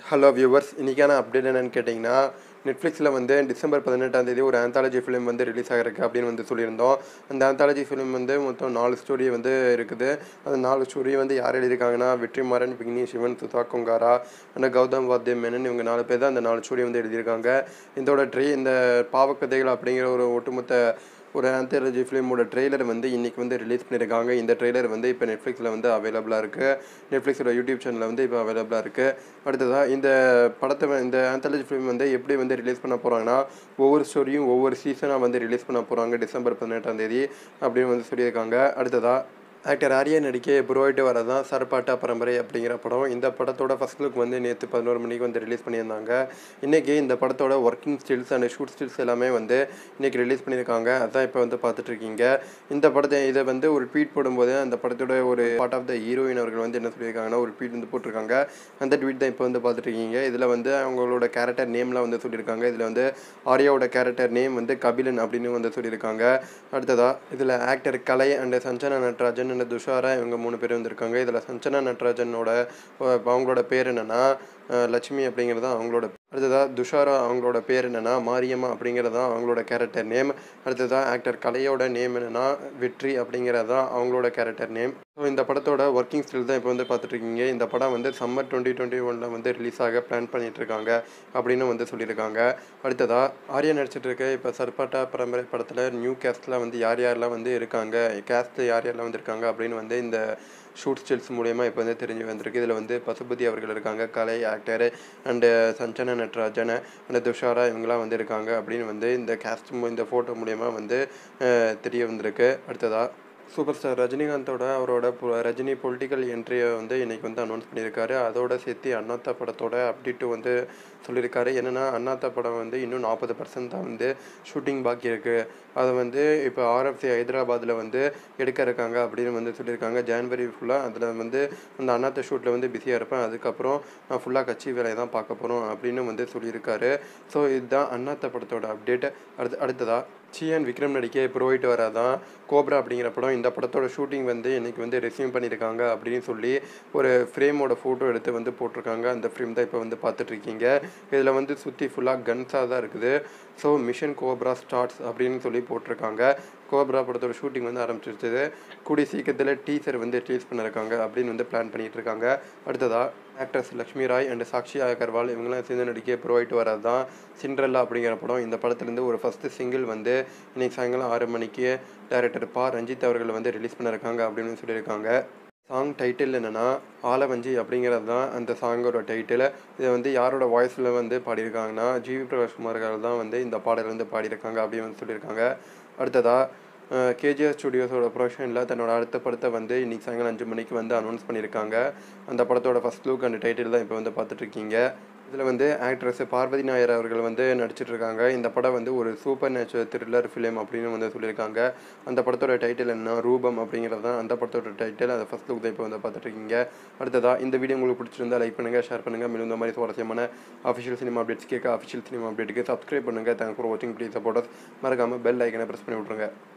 hello viewers இன்றைக்கான update என்னன்னு கேட்டிங்கன்னா நெட்ஃப்ளிக்ஸில் வந்து டிசம்பர் பதினெட்டாம் தேதி ஒரு ஆந்தாலஜி ஃபிலிம் வந்து ரிலீஸ் ஆகிருக்கு அப்படின்னு வந்து சொல்லியிருந்தோம் அந்த ஆந்தாலஜி ஃபிலிம் வந்து மொத்தம் நாலு ஸ்டோரி வந்து இருக்குது அந்த நாலு ஸ்டோரி வந்து யார் எழுதியிருக்காங்கன்னா வெற்றிமாறன் விக்னேஷ் சிவன் சுதா கொங்காரா அண்ட் கௌதம் வாத்தியம் மேனன் இவங்க நாலு பேர் தான் அந்த நாலு ஸ்டோரி வந்து எழுதியிருக்காங்க இதோட ட்ரே இந்த பாவக்கதைகள் அப்படிங்கிற ஒரு ஒட்டுமொத்த ஒரு ஆந்தாலஜி ஃபிலிமோட ட்ரெய்லர் வந்து இன்றைக்கி வந்து ரிலீஸ் பண்ணியிருக்காங்க இந்த ட்ரெய்லர் வந்து இப்போ நெட்ஃப்ளிக்ஸில் வந்து அவைலபிளாக இருக்குது நெட்ஃப்ளிக்ஸோட யூடியூப் சேனலில் வந்து இப்போ அவைலபிளாக இருக்குது அடுத்ததாக இந்த படத்தை வ- இந்த ஆந்தாலஜி ஃபிலிம் வந்து எப்படி வந்து ரிலீஸ் பண்ண போகிறாங்கன்னா ஒவ்வொரு ஸ்டோரியும் ஒவ்வொரு சீசனாக வந்து ரிலீஸ் பண்ண போகிறாங்க டிசம்பர் பதினெட்டாம் தேதி அப்படின்னு வந்து சொல்லியிருக்காங்க அடுத்ததாக ஆக்டர் ஆர்யா நடிக்க புரோயிட்டு வரதான் சரப்பாட்டா பரம்பரை அப்படிங்கிற படம் இந்த படத்தோட ஃபர்ஸ்ட் லுக் வந்து நேற்று பதினோரு மணிக்கு வந்து ரிலீஸ் பண்ணியிருந்தாங்க இன்றைக்கி இந்த படத்தோட working stills and shoot stills எல்லாமே வந்து இன்றைக்கி ரிலீஸ் பண்ணியிருக்காங்க அதான் இப்போ வந்து பார்த்துட்ருக்கீங்க இந்த படத்தை இதை வந்து ஒரு ட்வீட் போடும்போது அந்த படத்தோட ஒரு பார்ட் ஆஃப் த ஹீரோயின் அவர்கள் வந்து என்ன சொல்லியிருக்காங்கன்னா ஒரு ட்வீட் வந்து போட்டிருக்காங்க அந்த ட்வீட் தான் இப்போ வந்து பார்த்துட்ருக்கீங்க இதில் வந்து அவங்களோட கேரக்டர் நேம்லாம் வந்து சொல்லியிருக்காங்க இதில் வந்து ஆர்யாவோட கேரக்டர் நேம் வந்து கபிலன் அப்படின்னு வந்து சொல்லியிருக்காங்க அடுத்ததா இதில் actor Kalai and Sanjana Natarajan and Dushara இவங்க மூணு பேர் வந்திருக்காங்க இதில் சஞ்சனா நட்ராஜனோட அஹ், அவங்களோட பேர் என்னன்னா அஹ், லட்சுமி அப்படிங்கிறது தான் அவங்களோட அடுத்ததா துஷாரா அவங்களோட பேர் என்னன்னா மாரியம்மா அப்படிங்கிறது தான் அவங்களோட கேரக்டர் நேம் அடுத்ததா ஆக்டர் கலையோட நேம் என்னன்னா வெற்றி அப்படிங்கிறது தான் அவங்களோட கேரக்டர் நேம் ஸோ இந்த படத்தோட ஒர்க்கிங் ஸ்டில் தான் இப்போ வந்து பார்த்துட்டு இருக்கீங்க இந்த படம் வந்து சம்மர் டுவெண்ட்டி டுவெண்ட்டி ஒனில் வந்து ரிலீஸ் ஆக பிளான் பண்ணிட்டு இருக்காங்க அப்படின்னு வந்து சொல்லியிருக்காங்க அடுத்ததா ஆர்யா நடிச்சிட்டு இருக்க இப்போ சர்பாட்டா பரம்பரை படத்தில் நியூ கேஸ்டில் வந்து யார் யாரெல்லாம் வந்து இருக்காங்க கேஸ்டில் யார் யாரெல்லாம் வந்து இருக்காங்க அப்படின்னு வந்து இந்த ஷூட் ஸ்டில்ஸ் மூலயமா இப்போ வந்து தெரிஞ்சு வந்திருக்கு இதில் வந்து பசுபதி அவர்கள் இருக்காங்க Kalai actor and Sanjana Natarajan and Dushara இவங்கெல்லாம் வந்து இருக்காங்க அப்படின்னு வந்து இந்த கேஸ்ட் இந்த ஃபோட்டோ மூலயமா வந்து அஹ், தெரிய வந்திருக்கு அடுத்ததாக சூப்பர் ஸ்டார் ரஜினிகாந்தோட அவரோட பொ- ரஜினி பொலிட்டிக்கல் என்ட்ரியை வந்து இன்னைக்கு வந்து அனௌன்ஸ் பண்ணியிருக்காரு அதோட சேர்த்து அண்ணாத்தா படத்தோட அப்டேட்டு வந்து சொல்லியிருக்காரு என்னென்னா அண்ணாத்தா படம் வந்து இன்னும் நாற்பது பர்சன்ட் தான் வந்து ஷூட்டிங் பாக்கி இருக்குது அதை வந்து இப்போ ஆர்எஃப்சி ஹைதராபாத்தில் வந்து எடுக்க இருக்காங்க அப்படின்னு வந்து சொல்லியிருக்காங்க ஜான்வரி ஃபுல்லாக அதில் வந்து அந்த அண்ணாத்த ஷூட்டில் வந்து பிஸியாக இருப்பேன் அதுக்கப்புறம் நான் ஃபுல்லாக கட்சி வேலையை தான் பார்க்க போகிறோம் அப்படின்னு வந்து சொல்லியிருக்காரு ஸோ இதுதான் அண்ணாத்த படத்தோட அப்டேட் அடுத்து அடுத்ததாக சியான் விக்ரம் நடிக்க ப்ரோயிட்டு வராதான் கோப்ரா அப்படிங்கிற படம் இந்த படத்தோட ஷூட்டிங் வந்து இன்னைக்கு வந்து ரெஸ்யூம் பண்ணியிருக்காங்க அப்படின்னு சொல்லி ஒரு ஃப்ரேமோட ஃபோட்டோ எடுத்து வந்து போட்டிருக்காங்க அந்த ஃப்ரேம் தான் இப்போ வந்து பார்த்துட்ருக்கீங்க இதில் வந்து சுற்றி ஃபுல்லாக கன்ஸாக தான் இருக்குது ஸோ மிஷன் கோப்ரா ஸ்டார்ட்ஸ் அப்படின்னு சொல்லி போட்டிருக்காங்க கோப்ரா படத்தோட ஷூட்டிங் வந்து ஆரம்பிச்சிருச்சது கூடிய சீக்கிரத்தில் டீசர் வந்து ரிலீஸ் பண்ணியிருக்காங்க அப்படின்னு வந்து பிளான் பண்ணிட்டு இருக்காங்க அடுத்ததாக ஆக்ட்ரஸ் லக்ஷ்மி ராய் அண்ட் சாக்ஷி அகர்வால் இவங்கெல்லாம் சேர்ந்து நடிக்க ப்ரொவைட் வரது தான் சிண்ட்ரல்லா அப்படிங்கிற படம் இந்த படத்துலேருந்து ஒரு ஃபஸ்ட்டு சிங்கிள் வந்து இன்னைக்கு சாயங்காலம் ஆறு மணிக்கு டைரக்டர் பா ரஞ்சித் அவர்கள் வந்து ரிலீஸ் பண்ணியிருக்காங்க அப்படின்னு சொல்லியிருக்காங்க சாங் டைட்டில் என்னென்னா ஆலவஞ்சி அப்படிங்கிறது தான் அந்த சாங்கோட டைட்டில் இதை வந்து யாரோட வாய்ஸில் வந்து பாடியிருக்காங்கன்னா ஜிவி பிரகாஷ் குமார் அவர்கள் தான் வந்து இந்த பாடல் வந்து பாடியிருக்காங்க அப்படின்னு வந்து சொல்லியிருக்காங்க அடுத்ததாக கேஜிஆர் ஸ்டுடியோஸோட ப்ரொடக்ஷனில் தன்னோட அடுத்த படத்தை வந்து இன்னைக்கு சாயங்காலம் அஞ்சு மணிக்கு வந்து அனௌன்ஸ் பண்ணியிருக்காங்க அந்த படத்தோட ஃபர்ஸ்ட் லுக் அண்ட் டைட்டில் தான் இப்போ வந்து பார்த்துட்ருக்கீங்க இதில் வந்து ஆக்ட்ரஸ் பார்வதி நாயர் அவர்கள் வந்து நடிச்சிட்டு இருக்காங்க இந்த படம் வந்து ஒரு சூப்பர் நேச்சுரல் த்ரில்லர் ஃபிலிம் அப்படின்னு வந்து சொல்லியிருக்காங்க அந்த படத்தோட டைட்டில் என்ன ரூபம் அப்படிங்கிறது தான் அந்த படத்தோட டைட்டில் அந்த ஃபர்ஸ்ட் லுக் தான் இப்போ வந்து பார்த்துட்டு இருக்கீங்க அடுத்ததா இந்த வீடியோ உங்களுக்கு பிடிச்சிருந்தா லைக் பண்ணுங்கள் ஷேர் பண்ணுங்கள் மேலும் இந்த மாதிரி சுவாரஸ்யமான அஃபிஷியல் சினிமா அப்டேட்ஸ் கேட்க அஃபிஷியல் சினிமா அப்டேட்டுக்கு சப்ஸ்கிரைப் பண்ணுங்கள் தேங்க்ஸ் ஃபார் வாட்சிங் ப்ளீஸ் சப்போர்ட்டஸ் மறக்காமல் பெல் ஐக்கனை ப்ரெஸ் பண்ணி விட்ருங்க